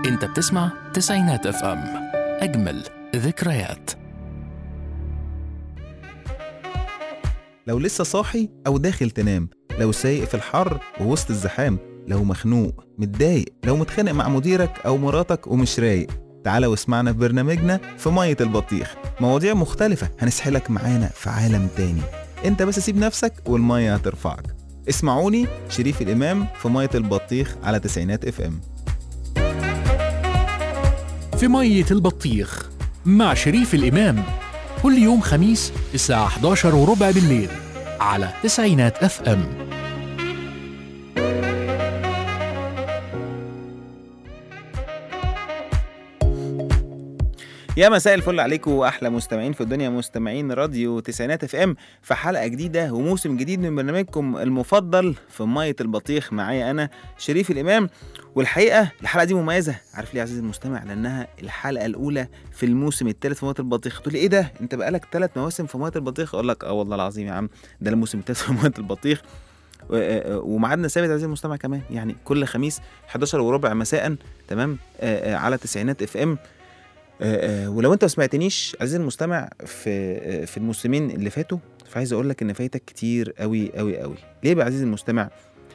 انت بتسمع تسعينات اف ام اجمل ذكريات لو لسه صاحي أو داخل تنام لو سايق في الحر ووسط الزحام لو مخنوق متضايق لو متخانق مع مديرك أو مراتك ومش رايق تعالى واسمعنا في برنامجنا في مية البطيخ مواضيع مختلفة هنسحلك معانا في عالم تاني انت بس سيب نفسك والمية هترفعك اسمعوني شريف الإمام في مية البطيخ على تسعينات اف ام في مية البطيخ مع شريف الإمام كل يوم خميس الساعة 11 وربع بالليل على تسعينات اف ام يا مساء الفل عليكم واحلى مستمعين في الدنيا مستمعين راديو تسعينات اف ام في حلقه جديده وموسم جديد من برنامجكم المفضل في ميه البطيخ معايا انا شريف الامام والحقيقه الحلقه دي مميزه عارف ليه يا عزيزي المستمع لانها الحلقه الاولى في الموسم الثالث في ميه البطيخ تقول لي ايه ده انت بقالك ثلاث مواسم في ميه البطيخ اقول لك اه والله العظيم يا عم ده الموسم الثالث في ميه البطيخ و- وميعادنا ثابت عزيزي المستمع كمان يعني كل خميس 11 وربع مساء تمام آه، آه، على تسعينات اف ام آه، آه، ولو انت ما سمعتنيش عزيزي المستمع في آه، في الموسمين اللي فاتوا فعايز اقول لك ان فايتك كتير قوي قوي قوي ليه بقى عزيزي المستمع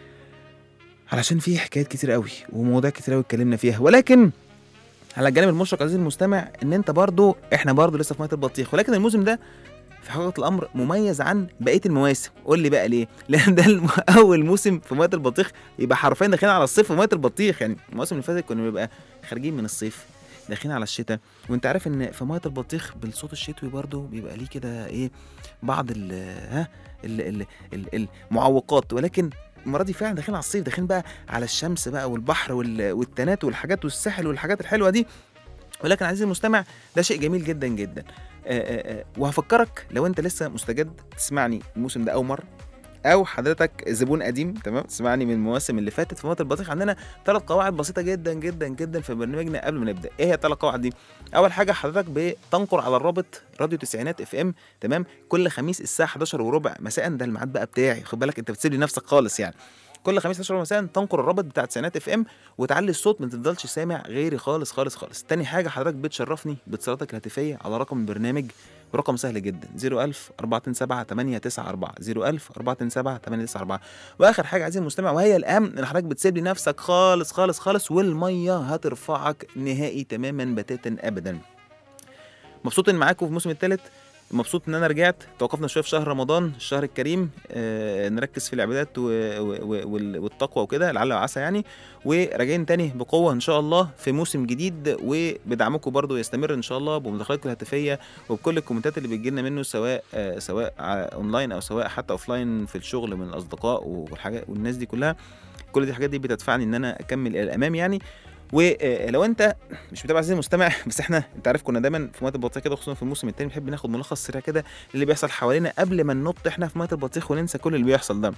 علشان في حكايات كتير قوي ومواضيع كتير قوي اتكلمنا فيها ولكن على الجانب المشرق عزيزي المستمع ان انت برضو احنا برضو لسه في ميه البطيخ ولكن الموسم ده في حقيقه الامر مميز عن بقيه المواسم قول لي بقى ليه لان ده الم- اول موسم في ميه البطيخ يبقى حرفيا داخلين على الصيف في ميه البطيخ يعني المواسم اللي فاتت كنا بنبقى خارجين من الصيف داخلين على الشتاء وانت عارف ان في ميه البطيخ بالصوت الشتوي برضو بيبقى ليه كده ايه بعض ال ها ال ال ال المعوقات ولكن المره دي فعلا داخلين على الصيف داخلين بقى على الشمس بقى والبحر وال- والتنات والحاجات والساحل والحاجات الحلوه دي ولكن عزيزي المستمع ده شيء جميل جدا جدا آه، آه، آه، وهفكرك لو انت لسه مستجد تسمعني الموسم ده اول مره او حضرتك زبون قديم تمام تسمعني من المواسم اللي فاتت في ميه البطيخ عندنا ثلاث قواعد بسيطه جدا جدا جدا في برنامجنا قبل ما نبدا ايه هي الثلاث قواعد دي اول حاجه حضرتك بتنقر على الرابط راديو تسعينات اف ام تمام كل خميس الساعه 11 وربع مساء ده الميعاد بقى بتاعي خد بالك انت بتسيب لي نفسك خالص يعني كل خميس 11 مساء تنقر الرابط بتاع تسعينات اف ام وتعلي الصوت ما تفضلش سامع غيري خالص خالص خالص تاني حاجه حضرتك بتشرفني باتصالاتك الهاتفيه على رقم البرنامج ورقم سهل جدا 01000 427 894 01000 427 894 واخر حاجه عزيزي المستمع وهي الاهم ان حضرتك بتسيب لي نفسك خالص خالص خالص والميه هترفعك نهائي تماما بتاتا ابدا مبسوط ان معاكم في الموسم الثالث مبسوط ان انا رجعت توقفنا شويه في شهر رمضان الشهر الكريم آه نركز في العبادات و... و... وال- والتقوى وكده لعل وعسى يعني وراجعين تاني بقوه ان شاء الله في موسم جديد وبدعمكم برضو يستمر ان شاء الله بمداخلاتكم الهاتفيه وبكل الكومنتات اللي بتجي لنا منه سواء آه سواء ع- اونلاين او سواء حتى اوفلاين في الشغل من الاصدقاء والحاجات والناس دي كلها كل دي الحاجات دي بتدفعني ان انا اكمل الى الامام يعني ولو انت مش متابع عزيزي المستمع بس احنا انت عارف كنا دايما في ميه البطيخ كده خصوصا في الموسم الثاني بنحب ناخد ملخص سريع كده اللي بيحصل حوالينا قبل ما ننط احنا في ميه البطيخ وننسى كل اللي بيحصل ده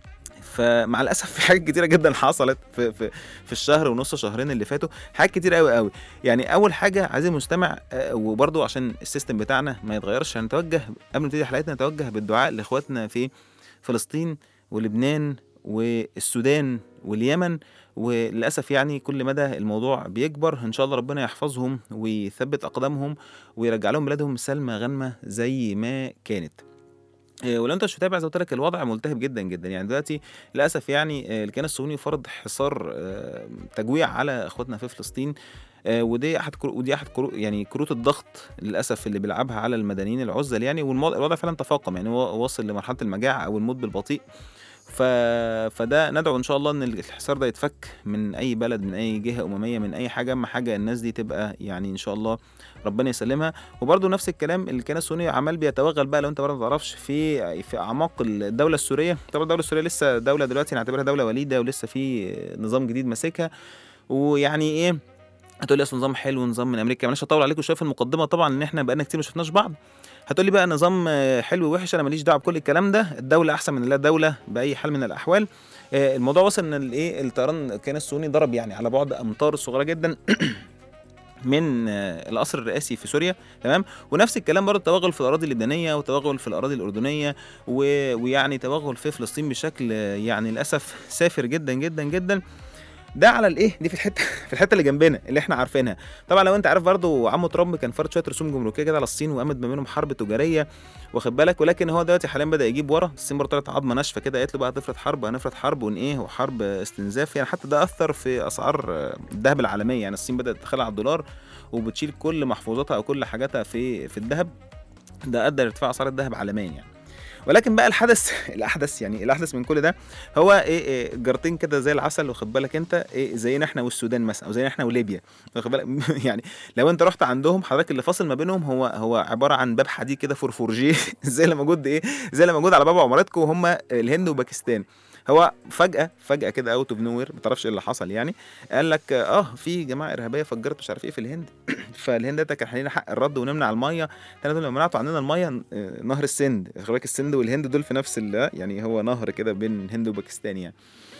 فمع الاسف في حاجات كتيره جدا حصلت في في في الشهر ونص شهرين اللي فاتوا حاجات كتير قوي قوي يعني اول حاجه عايز المستمع آه، وبرضو عشان السيستم بتاعنا ما يتغيرش هنتوجه قبل ما نبتدي حلقتنا نتوجه بالدعاء لاخواتنا في فلسطين ولبنان والسودان واليمن وللاسف يعني كل مدى الموضوع بيكبر ان شاء الله ربنا يحفظهم ويثبت اقدامهم ويرجع لهم بلادهم سلمى غنمه زي ما كانت إيه، ولو انت مش متابع زي ما قلت لك الوضع ملتهب جدا جدا يعني دلوقتي للاسف يعني آه، الكيان الصهيوني فرض حصار آه، تجويع على اخواتنا في فلسطين آه، ودي احد كرو ودي احد كرو يعني كروت الضغط للاسف اللي بيلعبها على المدنيين العزل يعني والوضع فعلا تفاقم يعني هو واصل لمرحله المجاعه او الموت بالبطيء ف... فده ندعو ان شاء الله ان الحصار ده يتفك من اي بلد من اي جهه امميه من اي حاجه اهم حاجه الناس دي تبقى يعني ان شاء الله ربنا يسلمها وبرده نفس الكلام اللي كان السوري عمال بيتوغل بقى لو انت برضه ما تعرفش في في اعماق الدوله السوريه طبعا الدوله السوريه لسه دوله دلوقتي نعتبرها دوله وليده ولسه في نظام جديد ماسكها ويعني ايه هتقول لي اصل نظام حلو نظام من امريكا معلش هطول عليكم شويه في المقدمه طبعا ان احنا بقالنا كتير ما شفناش بعض هتقول لي بقى نظام آه، حلو ووحش انا ماليش دعوه بكل الكلام ده الدوله احسن من لا دوله باي حال من الاحوال آه، الموضوع وصل ان الايه الطيران كان الصهيوني ضرب يعني على بعد امتار صغيره جدا من آه، القصر الرئاسي في سوريا تمام ونفس الكلام برضه توغل في الاراضي اللبنانيه وتوغل في الاراضي الاردنيه و... ويعني توغل في فلسطين بشكل آه، يعني للاسف سافر جدا جدا جدا ده على الايه دي في الحته في الحته اللي جنبنا اللي احنا عارفينها طبعا لو انت عارف برضو عمو ترامب كان فرض شويه رسوم جمركيه كده على الصين وقامت ما بينهم حرب تجاريه واخد بالك ولكن هو دلوقتي حاليا بدا يجيب ورا الصين برضه طلعت عظمه ناشفه كده قالت له بقى هتفرض حرب هنفرض حرب ون ايه وحرب استنزاف يعني حتى ده اثر في اسعار الذهب العالميه يعني الصين بدات تدخل على الدولار وبتشيل كل محفوظاتها او كل حاجاتها في في الذهب ده ادى لارتفاع اسعار الذهب عالميا يعني ولكن بقى الحدث الاحدث يعني الاحدث من كل ده هو ايه, إيه جارتين كده زي العسل واخد بالك انت ايه زينا احنا والسودان مثلا او زينا احنا وليبيا واخد بالك يعني لو انت رحت عندهم حضرتك اللي فاصل ما بينهم هو هو عباره عن باب حديد كده فورفورجيه زي اللي موجود ايه زي اللي موجود على باب عمارتكم وهم الهند وباكستان هو فجأة فجأة كده اوت اوف نو وير ما تعرفش ايه اللي حصل يعني قال لك اه في جماعة ارهابية فجرت مش عارف ايه في الهند فالهند ده كان لنا حق الرد ونمنع المية تاني دول منعتوا عننا المية نهر السند خلي بالك السند والهند دول في نفس يعني هو نهر كده بين الهند وباكستان يعني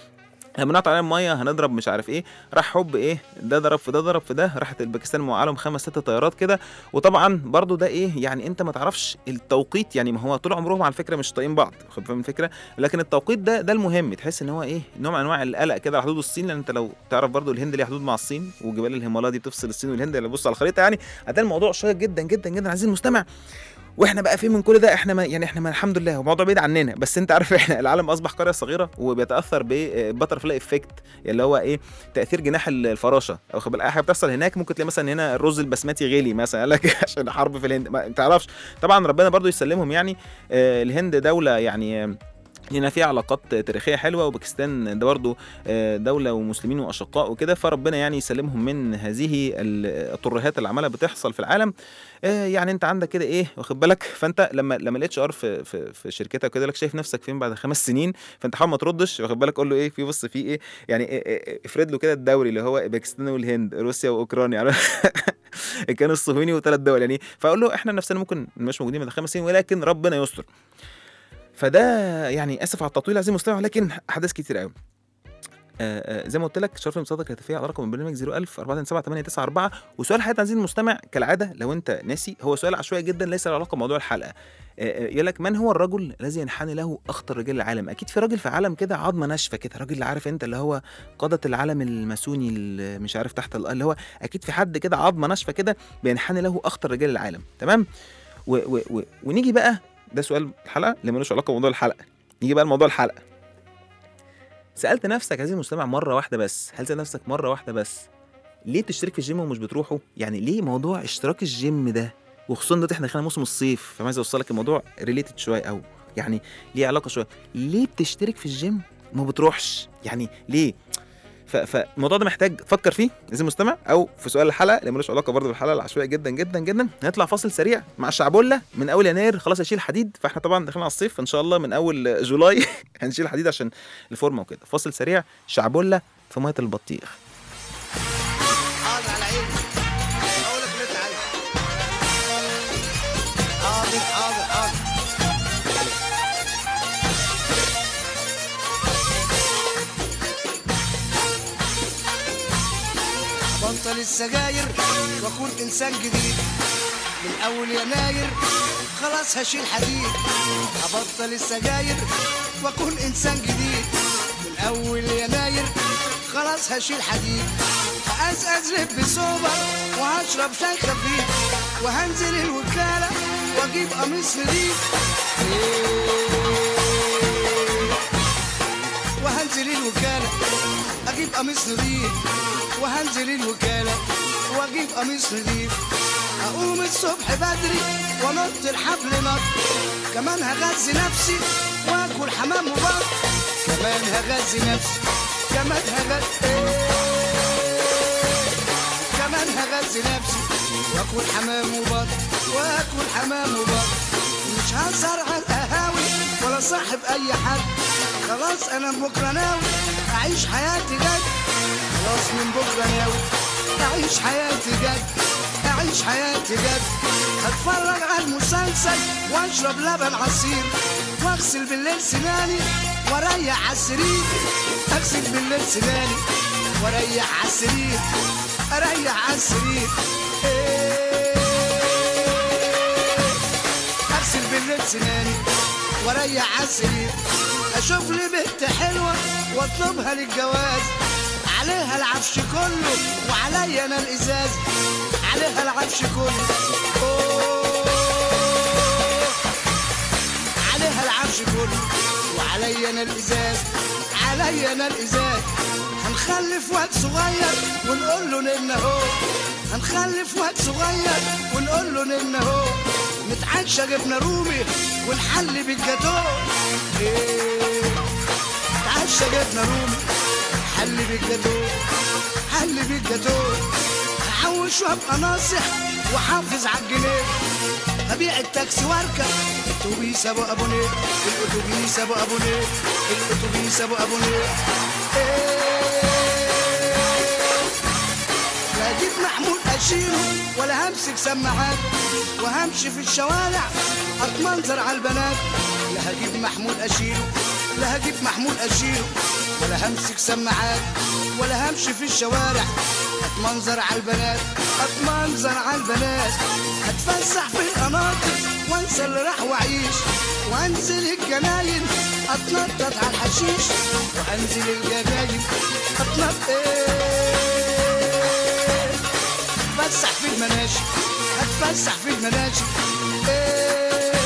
منعت علينا الميه هنضرب مش عارف ايه راح حب ايه ده ضرب في ده ضرب في ده راحت الباكستان موعلهم خمس ست طيارات كده وطبعا برضو ده ايه يعني انت ما تعرفش التوقيت يعني ما هو طول عمرهم على فكره مش طايقين بعض خد فاهم الفكره لكن التوقيت ده ده المهم تحس ان هو ايه نوع من انواع القلق كده على حدود الصين لان انت لو تعرف برضو الهند ليها حدود مع الصين وجبال الهيمالايا دي بتفصل الصين والهند اللي بص على الخريطه يعني هتلاقي الموضوع شيق جدا جدا جدا عايزين المستمع واحنا بقى فين من كل ده احنا ما يعني احنا ما الحمد لله الموضوع بعيد عننا بس انت عارف احنا العالم اصبح قريه صغيره وبيتاثر ببتر فلاي افكت اللي هو ايه تاثير جناح الفراشه او خد اي حاجه بتحصل هناك ممكن تلاقي مثلا هنا الرز البسمتي غلي مثلا قال لك عشان حرب في الهند ما تعرفش طبعا ربنا برضو يسلمهم يعني آه الهند دوله يعني هنا في علاقات تاريخيه حلوه وباكستان ده برضه دوله ومسلمين واشقاء وكده فربنا يعني يسلمهم من هذه الترهات اللي عماله بتحصل في العالم يعني انت عندك كده ايه واخد بالك فانت لما لما الاتش ار في في, في شركتك كده لك شايف نفسك فين بعد خمس سنين فانت حاول ما تردش واخد بالك قول له ايه في بص في ايه يعني إيه إيه افرد له كده الدوري اللي هو باكستان والهند روسيا واوكرانيا يعني كان الصهيوني وثلاث دول يعني فاقول له احنا نفسنا ممكن مش موجودين بعد خمس سنين ولكن ربنا يستر فده يعني اسف على التطويل عزيزي المستمع ولكن احداث كتير قوي آه آه زي ما قلت لك شرف المصادقه الهاتفيه على رقم البرنامج 01000 427 وسؤال حياه عزيزي المستمع كالعاده لو انت ناسي هو سؤال عشوائي جدا ليس له علاقه بموضوع الحلقه آه يقول لك من هو الرجل الذي ينحني له اخطر رجال العالم اكيد في راجل في عالم كده عظمه ناشفه كده راجل اللي عارف انت اللي هو قاده العالم الماسوني اللي مش عارف تحت اللي هو اكيد في حد كده عظمه ناشفه كده بينحني له اخطر رجال العالم تمام و و و ونيجي بقى ده سؤال الحلقه اللي ملوش علاقه بموضوع الحلقه نيجي بقى لموضوع الحلقه سالت نفسك عزيزي المستمع مره واحده بس هل سالت نفسك مره واحده بس ليه بتشترك في الجيم ومش بتروحه يعني ليه موضوع اشتراك الجيم ده وخصوصا دلوقتي احنا دخلنا موسم الصيف فعايز اوصل لك الموضوع ريليتد شويه او يعني ليه علاقه شويه ليه بتشترك في الجيم وما بتروحش يعني ليه فالموضوع ده محتاج تفكر فيه عزيزي المستمع او في سؤال الحلقه اللي ملوش علاقه برضه بالحلقه العشوائيه جدا جدا جدا هنطلع فاصل سريع مع الشعبولة من اول يناير خلاص هيشيل حديد فاحنا طبعا داخلين على الصيف ان شاء الله من اول جولاي هنشيل حديد عشان الفورمه وكده فاصل سريع شعبولة في ميه البطيخ حاضر على عيني اقول لك اللي انت عايزه حاضر حاضر حاضر بطل السجاير واكون انسان جديد من اول يناير خلاص هشيل حديد ابطل السجاير واكون انسان جديد من اول يناير خلاص هشيل حديد هأزأز لب سوبر وهشرب شاي خفيف وهنزل الوكالة واجيب قميص نضيف وهنزل الوكالة اجيب قميص نضيف وهنزل الوكالة واجيب قميص نضيف اقوم الصبح بدري وانط الحبل نط كمان هغذي نفسي واكل حمام وبط كمان هغذي نفسي كمان هغذي كمان هغذي نفسي واكل حمام وبط واكل حمام وبط مش هسهر على القهاوي ولا صاحب اي حد خلاص انا من بكره ناوي اعيش حياتي جد خلاص من بكره ناوي اعيش حياتي جد اعيش حياتي جد هتفرج على المسلسل واشرب لبن عصير واغسل بالليل سناني واريح على السرير اغسل بالليل سناني واريح على السرير اريح على السرير اغسل بالليل سناني واريح على السرير اشوف لي بنت حلوه واطلبها للجواز عليها العفش كله وعليا انا الازاز عليها العفش كله أوه. عليها العفش كله وعليا انا الازاز عليا انا الازاز هنخلف واد صغير ونقول له نن اهو هنخلف واد صغير ونقول له نن اهو نتعشى جبنه رومي ونحلي بالجاتو إيه. نتعشى جبنه رومي حلي بالجاتو حلي بالجاتو هحوش وابقى ناصح وحافظ على الجنيه هبيع التاكسي واركب اتوبيس ابو ابو نيل الاتوبيس ابو ابو نيل الاتوبيس ابو ابو نيل لا اجيب محمود اشيله ولا همسك سماعات وهمشي في الشوارع اتمنظر على البنات لا هجيب محمود اشيله لا هجيب محمود اشيله ولا همسك سماعات ولا همشي في الشوارع اتمنظر على البنات اتمنظر على البنات اتفسح في القناطر وانسى اللي راح واعيش وانزل الجناين اتنطط على الحشيش وانزل الجناين اتنطط اتفسح في المناشي اتفسح في المناشي إيه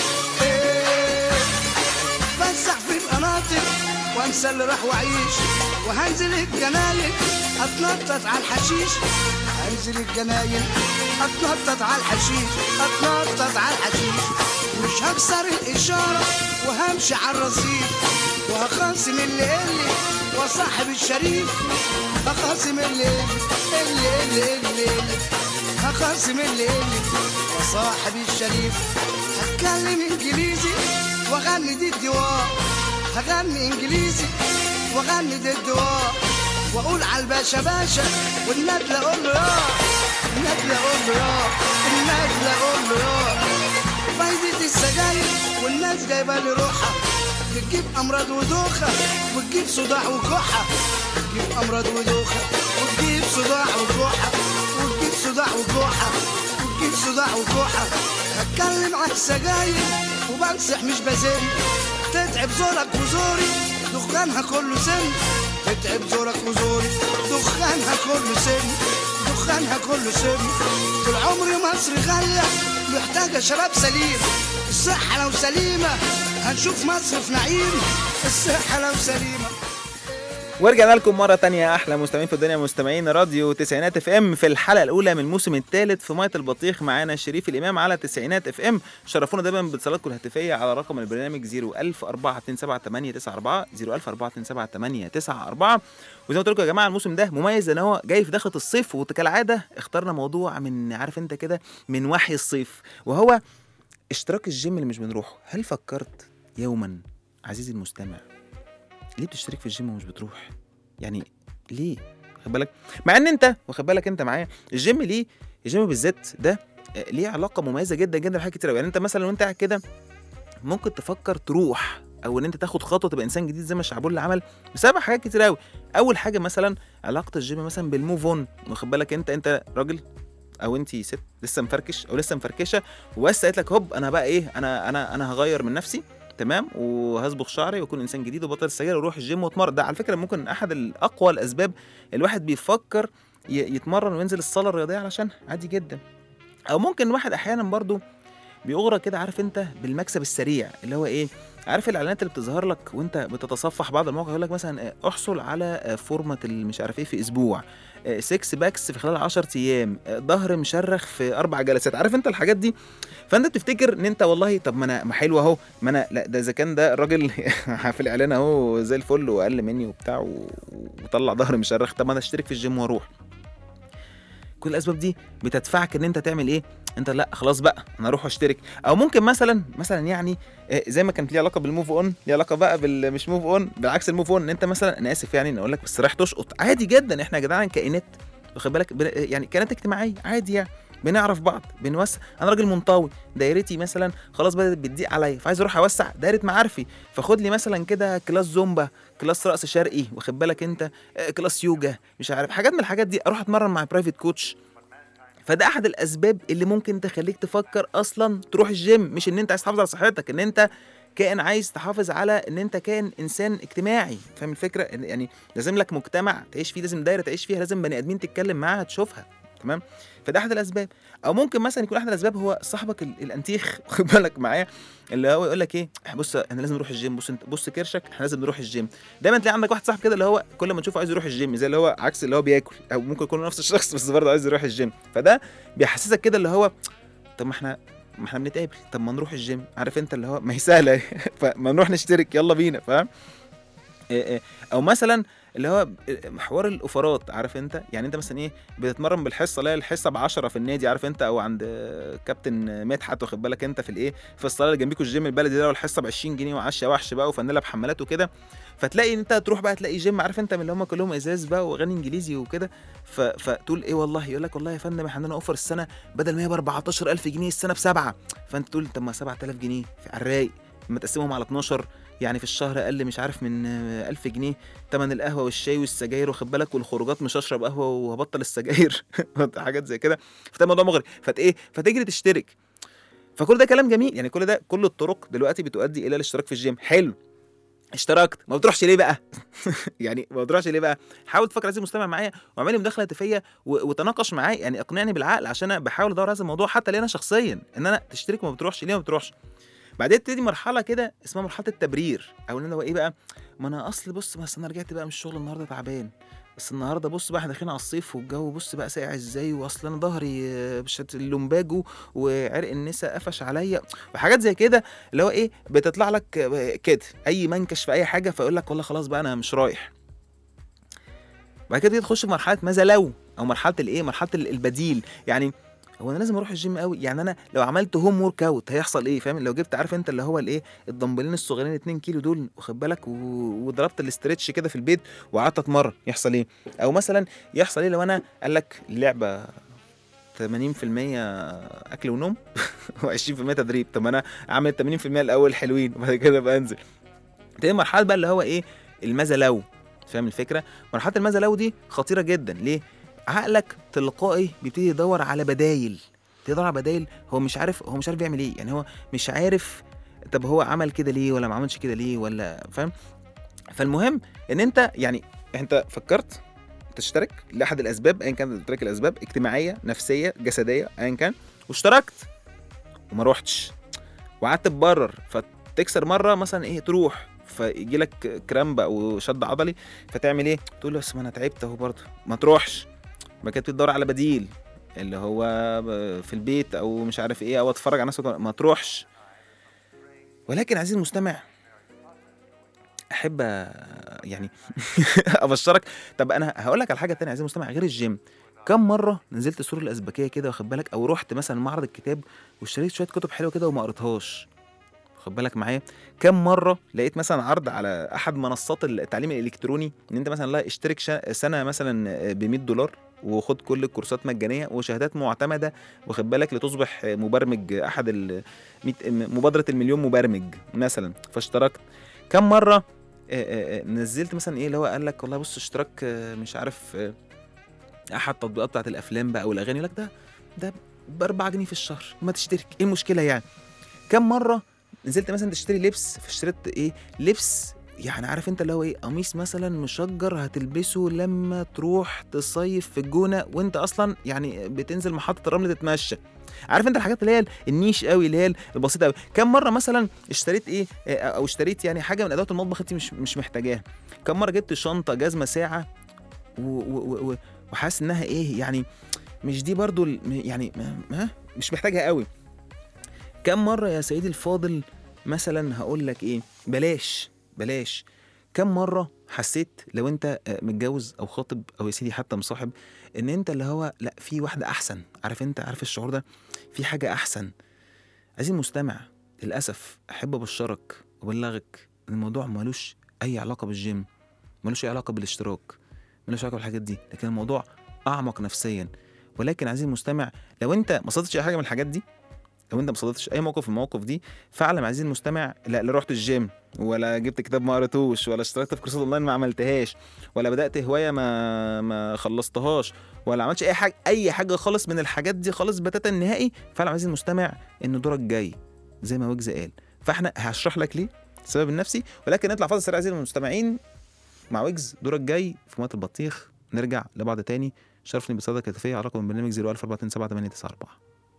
إيه اتفسح في القناطر وانسى اللي راح واعيش وهنزل الجناين اتنطط على الحشيش هنزل الجناين اتنطط على الحشيش اتنطط على الحشيش مش هكسر الاشاره وهمشي على الرصيف وهخاصم اللي اللي وصاحب الشريف هخاصم اللي اللي اللي اللي اللي هخاصم اللي اللي وصاحب الشريف هتكلم انجليزي واغني دي الدواء هغني انجليزي واغني دي الدواء واقول على الباشا باشا والندلة اقول له يا الندلة اقول له يا الندلة اقول له يا فايدة السجاير والناس جايبة لي روحها بتجيب امراض ودوخة وتجيب صداع وكحة بتجيب امراض ودوخة وتجيب صداع وكحة وتجيب صداع وكحة وتجيب صداع وكحة هتكلم عن السجاير وبمسح مش بزن تتعب زورك وزوري دخانها كله سن تتعب زورك وزوري دخانها كله سن دخانها كله سن طول عمري مصر غالية محتاجة شباب سليم الصحة لو سليمة هنشوف مصر في نعيم الصحة لو سليمة ورجعنا لكم مرة تانية يا أحلى مستمعين في الدنيا مستمعين راديو تسعينات اف ام في الحلقة الأولى من الموسم الثالث في مية البطيخ معانا شريف الإمام على تسعينات اف ام شرفونا دايما باتصالاتكم الهاتفية على رقم البرنامج 01000 427 01000 427 وزي ما قلت لكم يا جماعة الموسم ده مميز إن هو جاي في دخلة الصيف وكالعادة اخترنا موضوع من عارف أنت كده من وحي الصيف وهو اشتراك الجيم اللي مش بنروحه هل فكرت يوما عزيزي المستمع ليه بتشترك في الجيم ومش بتروح يعني ليه واخد بالك مع ان انت واخد بالك انت معايا الجيم ليه الجيم بالذات ده آه، ليه علاقه مميزه جدا جدا بحاجات كتير أوي. يعني انت مثلا وانت قاعد كده ممكن تفكر تروح او ان انت تاخد خطوه تبقى انسان جديد زي ما الشعبول اللي عمل بسبب حاجات كتير قوي اول حاجه مثلا علاقه الجيم مثلا بالموف اون واخد بالك انت انت راجل او انت ست لسه مفركش او لسه مفركشه وبس قالت لك هوب انا بقى ايه انا انا انا هغير من نفسي تمام وهصبغ شعري واكون انسان جديد وبطل السجاير واروح الجيم واتمرن ده على فكره ممكن احد الاقوى الاسباب الواحد بيفكر ي- يتمرن وينزل الصاله الرياضيه علشان عادي جدا او ممكن الواحد احيانا برضو بيغرى كده عارف انت بالمكسب السريع اللي هو ايه عارف الاعلانات اللي بتظهر لك وانت بتتصفح بعض المواقع يقول لك مثلا اه، احصل على اه، فورمه المش عارف ايه في اسبوع 6 باكس في خلال 10 ايام اه، ظهر مشرخ في اربع جلسات عارف انت الحاجات دي فانت بتفتكر ان انت والله طب ما انا ما حلو اهو ما انا لا ده اذا كان ده الراجل في الاعلان اهو زي الفل واقل مني وبتاع و- وطلع ظهر مشرخ طب ما انا اشترك في الجيم واروح كل الاسباب دي بتدفعك ان انت تعمل ايه انت لا خلاص بقى انا اروح اشترك او ممكن مثلا مثلا يعني آه، زي ما كانت ليه علاقه بالموف اون ليه علاقه بقى بال مش موف اون بالعكس الموف اون ان انت مثلا انا اسف يعني ان اقول لك بس رايح تشقط عادي جدا احنا يا جدعان كائنات واخد بالك بن- يعني كائنات اجتماعيه عادي يعني بنعرف بعض بنوسع انا راجل منطوي دايرتي مثلا خلاص بدات بتضيق عليا فعايز اروح اوسع دايره معارفي فخد لي مثلا كده كلاس زومبا كلاس رقص شرقي واخد بالك انت آه، كلاس يوجا مش عارف حاجات من الحاجات دي اروح اتمرن مع برايفت كوتش فده احد الاسباب اللي ممكن تخليك تفكر اصلا تروح الجيم مش ان انت عايز تحافظ على صحتك ان انت كائن عايز تحافظ على ان انت كائن انسان اجتماعي فاهم الفكره إن- يعني لازم لك مجتمع تعيش فيه لازم دايره تعيش فيها لازم بني ادمين تتكلم معاها تشوفها تمام فده احد الاسباب او ممكن مثلا يكون احد الاسباب هو صاحبك ال- الانتيخ واخد بالك معايا اللي هو يقول لك ايه بص احنا لازم نروح الجيم بص انت بص كرشك احنا لازم نروح الجيم دايما تلاقي عندك واحد صاحب كده اللي هو كل ما تشوفه عايز يروح الجيم زي اللي هو عكس اللي هو بياكل او ممكن يكون نفس الشخص بس برضه عايز يروح الجيم فده بيحسسك كده اللي هو طب ما احنا ما احنا بنتقابل طب ما نروح الجيم عارف انت اللي هو ما هي سهله فما نروح نشترك يلا بينا فاهم إيه إيه. او مثلا اللي هو حوار الاوفرات عارف انت يعني انت مثلا ايه بتتمرن بالحصه لا الحصه ب 10 في النادي عارف انت او عند كابتن مدحت واخد بالك انت في الايه في الصاله اللي جنبيكوا الجيم البلدي ده والحصه ب 20 جنيه وعشا وحش بقى وفانيلا بحمالات وكده فتلاقي ان انت تروح بقى تلاقي جيم عارف انت من اللي هم كلهم ازاز بقى واغاني انجليزي وكده ف... فتقول ايه والله يقول لك والله يا فندم احنا عندنا اوفر السنه بدل ما هي ب 14000 جنيه السنه بسبعه فانت تقول طب ما 7000 جنيه في على الرايق لما تقسمهم على 12 يعني في الشهر اقل مش عارف من آه، 1000 جنيه تمن القهوه والشاي والسجاير واخد بالك والخروجات مش هشرب قهوه وهبطل السجاير حاجات زي كده فده موضوع مغري فت ايه فتجري تشترك فكل ده كلام جميل يعني كل ده كل الطرق دلوقتي بتؤدي الى الاشتراك في الجيم حلو اشتركت ما بتروحش ليه بقى يعني ما بتروحش ليه بقى حاول تفكر عايز المستمع معايا واعمل لي مداخله هاتفيه و- وتناقش معايا يعني اقنعني بالعقل عشان انا بحاول ادور على هذا الموضوع حتى ليه انا شخصيا ان انا تشترك وما بتروحش ليه ما بتروحش بعدين تبتدي مرحله كده اسمها مرحله التبرير او ان هو ايه بقى ما انا اصل بص بس انا رجعت بقى من الشغل النهارده تعبان بس النهارده بص بقى احنا داخلين على الصيف والجو بص بقى ساقع ازاي واصل انا ظهري آه، بشت اللومباجو وعرق النسا قفش عليا وحاجات زي كده اللي هو ايه بتطلع لك آه، كده اي منكش في اي حاجه فيقول لك والله خلاص بقى انا مش رايح بعد كده تيجي تخش في مرحله ماذا لو او مرحله الايه مرحله ال- البديل يعني هو انا لازم اروح الجيم قوي يعني انا لو عملت هوم ورك اوت هيحصل ايه فاهم لو جبت عارف انت اللي هو الايه الدمبلين الصغيرين 2 كيلو دول واخد بالك و... وضربت الاسترتش كده في البيت وقعدت اتمرن يحصل ايه او مثلا يحصل ايه لو انا قال لك اللعبه 80% اكل ونوم و20% تدريب طب انا اعمل 80% الاول حلوين وبعد كده بقى انزل تاني مرحله بقى اللي هو ايه الماذا لو فاهم الفكره مرحله الماذا لو دي خطيره جدا ليه عقلك تلقائي بيبتدي يدور على بدايل يدور على بدايل هو مش عارف هو مش عارف يعمل ايه يعني هو مش عارف طب هو عمل كده ليه ولا ما عملش كده ليه ولا فاهم فالمهم ان انت يعني انت فكرت تشترك لاحد الاسباب ايا كانت تشترك الاسباب اجتماعيه نفسيه جسديه ايا كان واشتركت وما روحتش وقعدت تبرر فتكسر مره مثلا ايه تروح فيجي لك كرامب او شد عضلي فتعمل ايه تقول له بس ما انا تعبت اهو برضه ما تروحش بعد كده تدور على بديل اللي هو ب- في البيت او مش عارف ايه او اتفرج على نفسك ما تروحش ولكن عزيزي المستمع احب أ- يعني ابشرك طب انا هقول لك على حاجه تانية عزيزي المستمع غير الجيم كم مره نزلت السور الازبكيه كده واخد بالك او رحت مثلا معرض الكتاب واشتريت شويه كتب حلوه كده وما قريتهاش واخد بالك معايا كم مره لقيت مثلا عرض على احد منصات التعليم الالكتروني ان انت مثلا لا اشترك شا- سنه مثلا ب 100 دولار وخد كل الكورسات مجانيه وشهادات معتمده واخد بالك لتصبح مبرمج احد ال 100 مبادره المليون مبرمج مثلا فاشتركت كم مره آه، آه، آه، نزلت مثلا ايه اللي هو قال لك والله بص اشتراك آه، مش عارف آه، احد التطبيقات بتاعت الافلام بقى والاغاني يقول لك ده ده ب 4 جنيه في الشهر ما تشترك ايه المشكله يعني كم مره نزلت مثلا تشتري لبس فاشتريت ايه لبس يعني عارف انت اللي هو ايه قميص مثلا مشجر هتلبسه لما تروح تصيف في الجونه وانت اصلا يعني بتنزل محطه الرمل تتمشى عارف انت الحاجات اللي هي النيش قوي اللي هي البسيطه قوي كم مره مثلا اشتريت ايه اه، او اشتريت يعني حاجه من ادوات المطبخ انت مش مش محتاجاها كم مره جبت شنطه جزمه ساعه و- و- و- وحاسس انها ايه يعني مش دي برضو ال- يعني ما- ما مش محتاجها قوي كم مرة يا سيدي الفاضل مثلا هقول لك ايه بلاش بلاش كم مرة حسيت لو انت آه، متجوز او خاطب او يا سيدي حتى مصاحب ان انت اللي هو لا في واحدة احسن عارف انت عارف الشعور ده في حاجة احسن عزيزي المستمع للاسف احب ابشرك وابلغك ان الموضوع ملوش اي علاقة بالجيم ملوش اي علاقة بالاشتراك ملوش علاقة بالحاجات دي لكن الموضوع اعمق نفسيا ولكن عزيزي المستمع لو انت ما صدتش اي حاجة من الحاجات دي لو انت ما صادفتش اي موقف من المواقف دي فاعلم عزيزي المستمع لا لا رحت الجيم ولا جبت كتاب ما قريتوش ولا اشتركت في كورسات اونلاين ما عملتهاش ولا بدات هوايه ما ما خلصتهاش ولا عملتش اي حاجه اي حاجه خالص من الحاجات دي خالص بتاتا نهائي فاعلم عزيزي المستمع ان دورك جاي زي ما ويجز قال فاحنا هشرح لك ليه السبب النفسي ولكن نطلع فاصل سريع اعزائي المستمعين مع ويجز دورك جاي في ميه البطيخ نرجع لبعض تاني شرفني بصدق كتفيه على رقم البرنامج 01427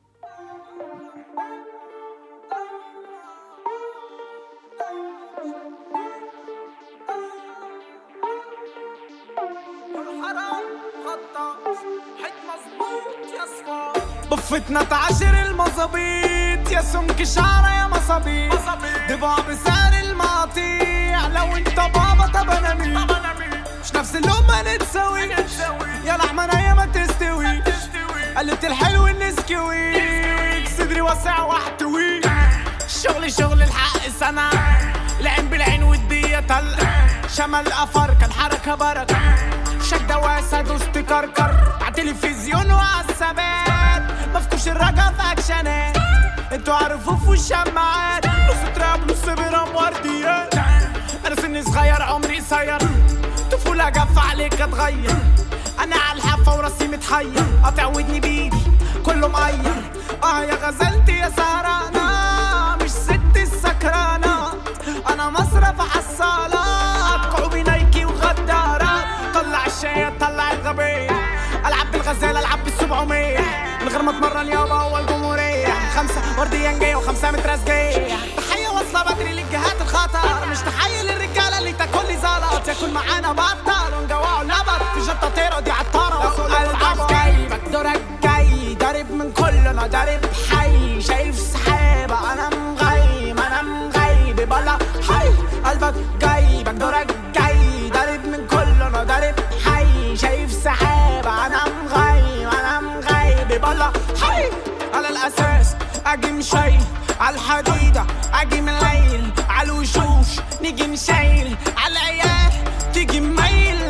بفتنا تعشر المظابيط يا سمك شعرة يا مصابيط ضباع بسعر المقاطيع لو انت بابا طب انا مين مش نفس اللون ما نتساوي يا لحمة نية ما تستوي قلت الحلو النسكويك صدري واسع واحتوي الشغل شغل الحق سنة العين بالعين والدية طلع شمال أفركة الحركة بركة شدة واسع دوست كركر عالتلفزيون وعالثبات مفكوش الرجا في اكشنات انتوا عارفوا في الشماعات نص تراب نص برام ورديات انا سني صغير عمري قصير طفولة جف عليك اتغير انا على الحافة وراسي متحير قاطع ودني بايدي كله مقير اه يا غزلتي يا سهرانة مش ست السكرانة انا مصرف عالصالات كعوبي نايكي وغدارات طلع الشاي طلع الغبية العب بالغزال العب بالسبعمية من غير ما اتمرن يابا اول جمهورية خمسة ورديانجية وخمسة مترازجية تحية واصلة بدري للجهات الخطر مش تحية للرجالة اللي تاكل لي زلط ياكل معانا بطل ونجوعه لبط في جنطة طيرة دي عطارة قلبك جايبك دورك جاي ضارب من كلنا ضارب حي شايف سحابة انا مغيب انا مغيب بلا حي قلبك جايبك دورك جاي ضارب من كلنا ضارب حي شايف سحابة انا مغيب انا مغيب بلا حي على الاساس اجي مشي على الحديدة اجي من الليل على الوشوش نيجي نشيل على العيال تيجي ميل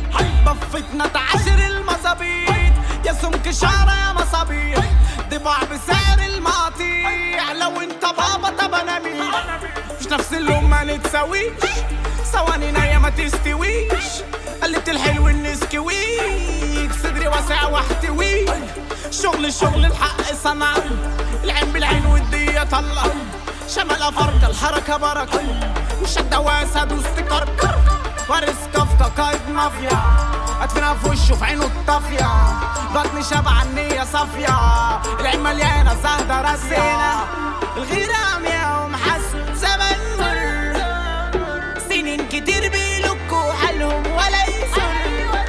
بفتنا تعشر المظابيط يا سمك شعرة يا مصابيح ضباع بسعر المقاطيع لو انت بابا طب انا مين مش نفس اللون ما نتساويش ثواني ناية ما تستويش قلت الحلو النسكويك صدري واسع واحتوي شغل شغل الحق صنع العين بالعين والدية طلع شمال افرقة الحركة بركة وشدة واسع دوست كركر وارث كفكة قايد مافيا ادفنها في وشه في عينه الطافية بطني شبع النية صافية العين مليانة زهدة راسينا الغيرة عمياء ومحسن زمن مر سنين كتير بيلكوا حالهم ولا يسر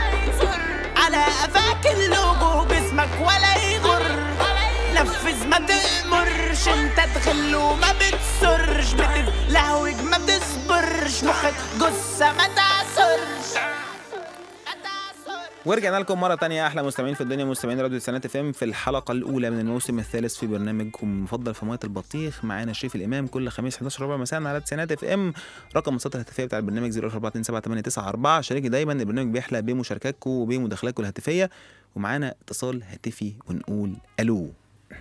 على قفاك اللوجو باسمك ولا يغر نفذ ما تأمرش انت تغل وما بتسرش بتتلهوج ما بتصبرش مخك جثة ما تعصرش ما تعصرش ورجعنا لكم مرة تانية أحلى مستمعين في الدنيا مستمعين راديو تسعينات اف ام في الحلقة الأولى من الموسم الثالث في برنامجكم المفضل في مية البطيخ معانا شريف الإمام كل خميس 11 ربع مساء على تسعينات اف ام رقم السطر الهاتفية بتاع البرنامج 0427894 شاركي دايما البرنامج بيحلى بمشاركاتكم وبمداخلاتكم الهاتفية ومعانا اتصال هاتفي ونقول ألو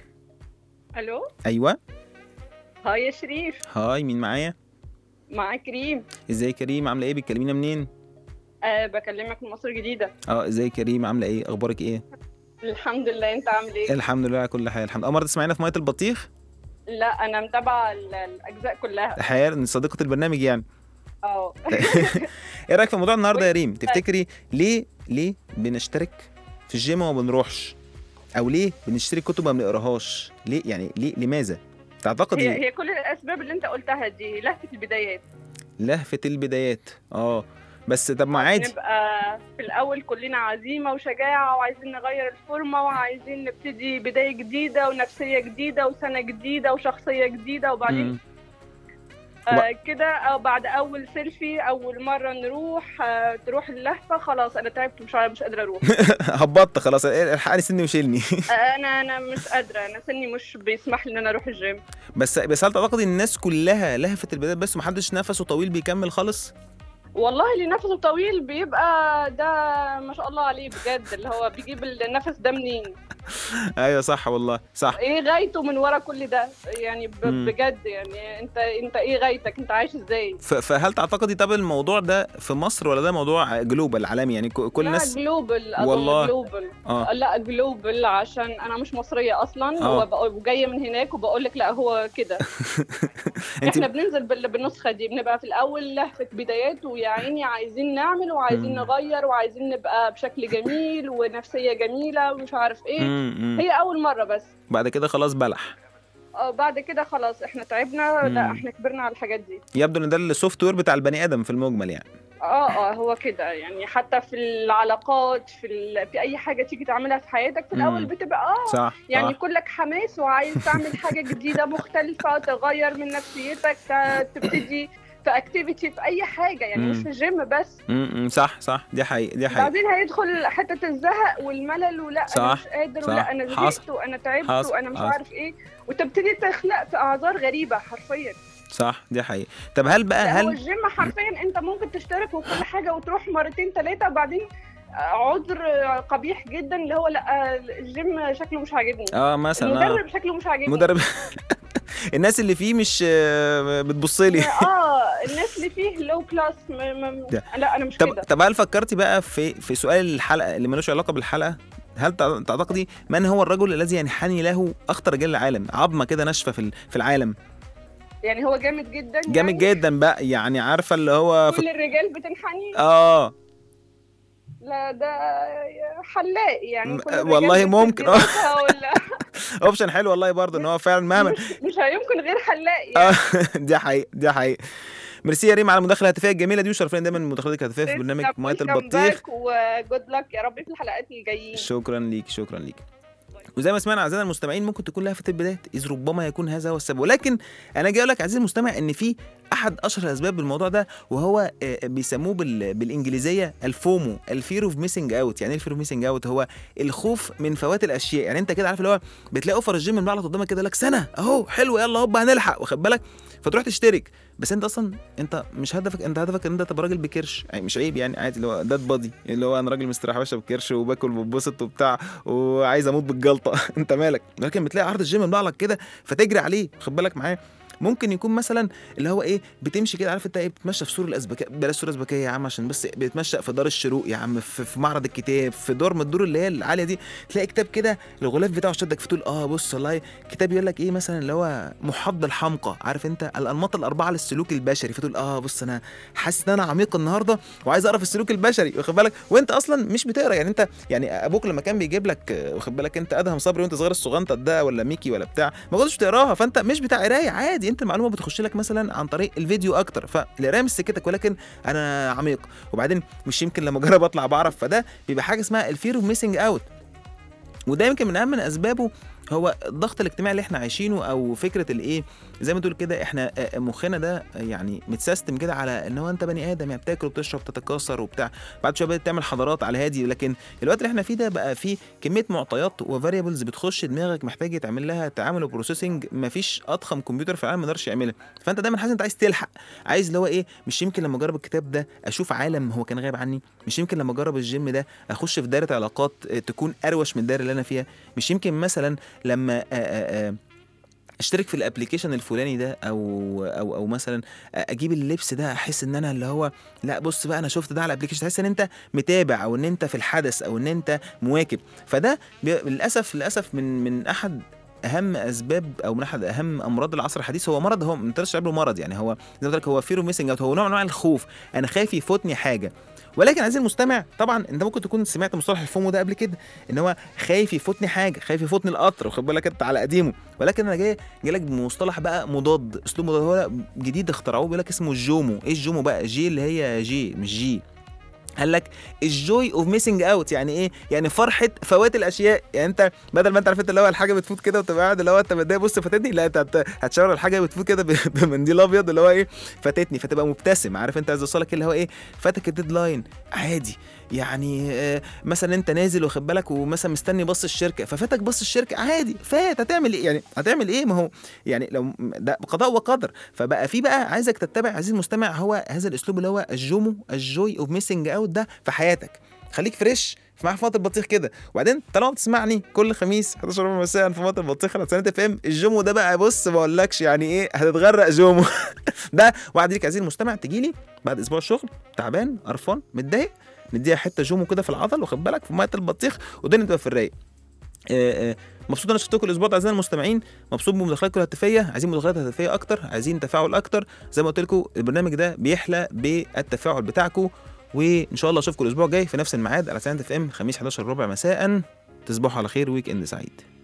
الو أيوة هاي يا شريف هاي مين معايا معاك كريم ازاي كريم عاملة ايه بتكلمينا منين أه بكلمك من مصر الجديدة اه ازاي كريم عاملة ايه أخبارك ايه الحمد لله انت عامل ايه الحمد لله على كل حال الحمد أول مرة تسمعينا في مية البطيخ لا انا متابعة ال- الاجزاء كلها حياة صديقة البرنامج يعني اه ايه رايك في موضوع النهارده يا ريم تفتكري ليه ليه بنشترك في الجيم وما بنروحش او ليه بنشتري كتب ما بنقراهاش ليه يعني ليه لماذا تعتقد هي إيه؟ هي كل الاسباب اللي انت قلتها دي لهفة البدايات لهفه البدايات اه بس طب ما عادي نبقى في الاول كلنا عزيمة وشجاعة وعايزين نغير الفورمة وعايزين نبتدي بداية جديدة ونفسية جديدة وسنة جديدة وشخصية جديدة وبعدين مم. آه كده أو بعد اول سيلفي اول مرة نروح آه تروح اللهفة خلاص انا تعبت مش مش قادرة اروح هبطت خلاص الحقني سني وشيلني انا انا مش قادره انا سني مش بيسمح لي ان انا اروح الجيم بس بس هل تعتقد ان الناس كلها لهفه البدايات بس محدش نفسه طويل بيكمل خالص والله اللي نفسه طويل بيبقى ده ما شاء الله عليه بجد اللي هو بيجيب النفس ده منين ايوه صح والله صح ايه غايته من ورا كل ده يعني ب- مم. بجد يعني انت انت ايه غايتك انت عايش ازاي ف- فهل تعتقدي طب الموضوع ده في مصر ولا ده موضوع جلوبال عالمي يعني ك- كل لا الناس جلوبال اظن والله. جلوبال اه لا جلوبال عشان انا مش مصريه اصلا آه. وبق- وجايه من هناك وبقول لك لا هو كده انت احنا بننزل بال- بالنسخه دي بنبقى في الاول لهفه بدايات ويا عيني عايزين نعمل وعايزين مم. نغير وعايزين نبقى بشكل جميل ونفسيه جميله ومش عارف ايه مم، مم. هي اول مره بس بعد كده خلاص بلح آه، بعد كده خلاص احنا تعبنا لا مم. احنا كبرنا على الحاجات دي يبدو ان ده السوفت وير بتاع البني ادم في المجمل يعني اه اه هو كده يعني حتى في العلاقات في ال... في اي حاجه تيجي تعملها في حياتك في الاول مم. بتبقى اه صح يعني صح. كلك حماس وعايز تعمل حاجه جديده مختلفه تغير من نفسيتك ت- تبتدي في اكتيفيتي في اي حاجه يعني مم. مش في الجيم بس مم، مم، صح صح دي حقيقة دي حقيقة بعدين هيدخل حته الزهق والملل ولا صح، انا مش قادر صح. ولا انا حصل. زهقت وانا تعبت حصل، وانا مش حصل. عارف ايه وتبتدي تخلق في اعذار غريبه حرفيا صح دي حقيقة طب هل بقى لا هو هل الجيم حرفيا انت ممكن تشترك وكل حاجه وتروح مرتين ثلاثه وبعدين عذر قبيح جدا اللي هو لا الجيم شكله مش عاجبني اه مثلا آه. المدرب شكله مش عاجبني مدرب الناس اللي فيه مش آه، بتبص لي اه الناس اللي فيه لو كلاس م... م... ده. لا انا مش طب كده طب هل فكرتي بقى في في سؤال الحلقة اللي ملوش علاقة بالحلقة هل تع- تعتقدي من هو الرجل الذي ينحني له اخطر رجال العالم عظمه كده ناشفه في ال- في العالم يعني هو جامد جدا جامد يعني جدا بقى يعني عارفه اللي هو في كل الرجال بتنحني اه لا ده حلاق يعني م- كل الرجال والله بتدي ممكن. راسها ولا اوبشن حلو والله برضه ان هو فعلا مهما مش, مش هيمكن غير حلاق يعني اه دي حقيقة دي حقيقة ميرسي يا ريم على المداخله الهاتفيه الجميله دي وشرفنا دايما المداخلات الهاتفيه في برنامج ميه البطيخ وجود لك يا رب في الحلقات الجايين شكرا ليك شكرا ليك وزي ما سمعنا اعزائنا المستمعين ممكن تكون لها في البدايه اذ ربما يكون هذا هو السبب ولكن انا جاي اقول لك عزيزي المستمع ان في احد اشهر الاسباب بالموضوع ده وهو آه، بيسموه بال... بالانجليزيه الفومو الفير اوف ميسنج اوت يعني ايه الفير اوف ميسنج اوت هو الخوف من فوات الاشياء يعني انت كده عارف اللي هو بتلاقي اوفر الجيم من بعض قدامك كده لك سنه اهو حلو يلا هوبا هنلحق واخد بالك فتروح تشترك بس انت اصلا انت مش هدفك انت هدفك ان انت تبقى راجل بكرش يعني مش عيب يعني عادي اللي هو داد بادي اللي هو انا راجل مستريح باشا بكرش وباكل وببسط وبتاع وعايز اموت بالجلطه انت مالك لكن بتلاقي عرض الجيم من لك كده فتجري عليه خد بالك معايا ممكن يكون مثلا اللي هو ايه بتمشي كده عارف انت ايه بتتمشى في سور الازبكيه بلاش سور الازبكيه يا عم عشان بس بتتمشى في دار الشروق يا عم في, في معرض الكتاب في دور من الدور اللي هي العاليه دي تلاقي كتاب كده الغلاف بتاعه شدك فتقول اه بص والله كتاب يقول لك ايه مثلا اللي هو محض الحمقى عارف انت الانماط الاربعه للسلوك البشري فتقول اه بص انا حاسس ان انا عميق النهارده وعايز اقرا في السلوك البشري واخد بالك وانت اصلا مش بتقرا يعني انت يعني ابوك لما كان بيجيب لك آه، واخد بالك انت ادهم صبري وانت صغير الصغنطه ده ولا ميكي ولا بتاع ما كنتش بتقراها فانت مش بتاع قرايه عادي انت المعلومه بتخش لك مثلا عن طريق الفيديو اكتر فالقرايه مش سكتك ولكن انا عميق وبعدين مش يمكن لما اجرب اطلع بعرف فده بيبقى حاجه اسمها الفير اوف ميسنج اوت وده يمكن من اهم من اسبابه هو الضغط الاجتماعي اللي احنا عايشينه او فكره الايه زي ما تقول كده احنا آه، مخنا ده آه، يعني متسيستم كده على ان هو انت بني ادم يعني بتاكل وبتشرب تتكاثر وبتاع بعد شويه بدات تعمل حضارات على هادي لكن الوقت اللي احنا فيه ده بقى فيه كميه معطيات وفاريبلز بتخش دماغك محتاج يتعمل لها تعامل وبروسيسنج مفيش اضخم كمبيوتر في العالم ما يقدرش يعملها فانت دايما حاسس انت عايز تلحق عايز اللي هو ايه مش يمكن لما اجرب الكتاب ده اشوف عالم هو كان غايب عني مش يمكن لما اجرب الجيم ده اخش في دايره علاقات آه، تكون اروش من الدايره اللي انا فيها مش يمكن مثلا لما آه، آه، آه، اشترك في الابلكيشن الفلاني ده او او او مثلا اجيب اللبس ده احس ان انا اللي هو لا بص بقى انا شفت ده على الابلكيشن تحس ان انت متابع او ان انت في الحدث او ان انت مواكب فده بي- للاسف للاسف من من احد اهم اسباب او من احد اهم امراض العصر الحديث هو مرض هو ما تقدرش تعمله مرض يعني هو زي ما قلت لك هو فيرو ميسنج اوت هو نوع من انواع الخوف انا خايف يفوتني حاجه ولكن عزيزي المستمع طبعا انت ممكن تكون سمعت مصطلح الفومو ده قبل كده ان هو خايف يفوتني حاجه خايف يفوتني القطر واخد بالك انت على قديمه ولكن انا جاي جاي لك بمصطلح بقى مضاد اسلوب مضاد هو جديد اخترعوه بيقول لك اسمه الجومو ايه الجومو بقى جي اللي هي جي مش جي قال لك الجوي اوف ميسنج اوت يعني ايه؟ يعني فرحه فوات الاشياء يعني انت بدل ما انت عارف انت اللي هو الحاجه بتفوت كده وتبقى قاعد اللي هو انت متضايق بص فاتتني لا انت هت- هتشاور الحاجه بتفوت كده ب- بمنديل ابيض اللي هو ايه فاتتني فتبقى مبتسم عارف انت عايز اوصلك اللي هو ايه فاتك الديدلاين عادي يعني آه، مثلا انت نازل واخد بالك ومثلا مستني باص الشركه ففاتك باص الشركه عادي فات هتعمل ايه يعني هتعمل ايه ما هو يعني لو ده قضاء وقدر فبقى في بقى عايزك تتبع عزيزي المستمع هو هذا الاسلوب اللي هو الجومو الجوي اوف ميسنج اوت ده في حياتك خليك فريش اسمعها في ميه البطيخ كده وبعدين طالما بتسمعني كل خميس 11 ربع مساء في ميه البطيخ على سنه اف ام الجومو ده بقى بص ما اقولكش يعني ايه هتتغرق جومو ده وعد ليك عزيزي المستمع تجي لي بعد اسبوع الشغل تعبان قرفان متضايق نديها حته جومو كده في العضل واخد بالك في ميه البطيخ والدنيا تبقى في الرايق آه، آه، مبسوط انا شفتكم الاسبوع ده اعزائي المستمعين مبسوط بمداخلاتكم الهاتفيه عايزين مداخلات هاتفيه اكتر عايزين تفاعل اكتر زي ما قلت لكم البرنامج ده بيحلى بالتفاعل بتاعكم وان شاء الله اشوفكم الاسبوع الجاي في نفس الميعاد على سنه اف ام خميس 11 ربع مساء تصبحوا على خير ويك اند سعيد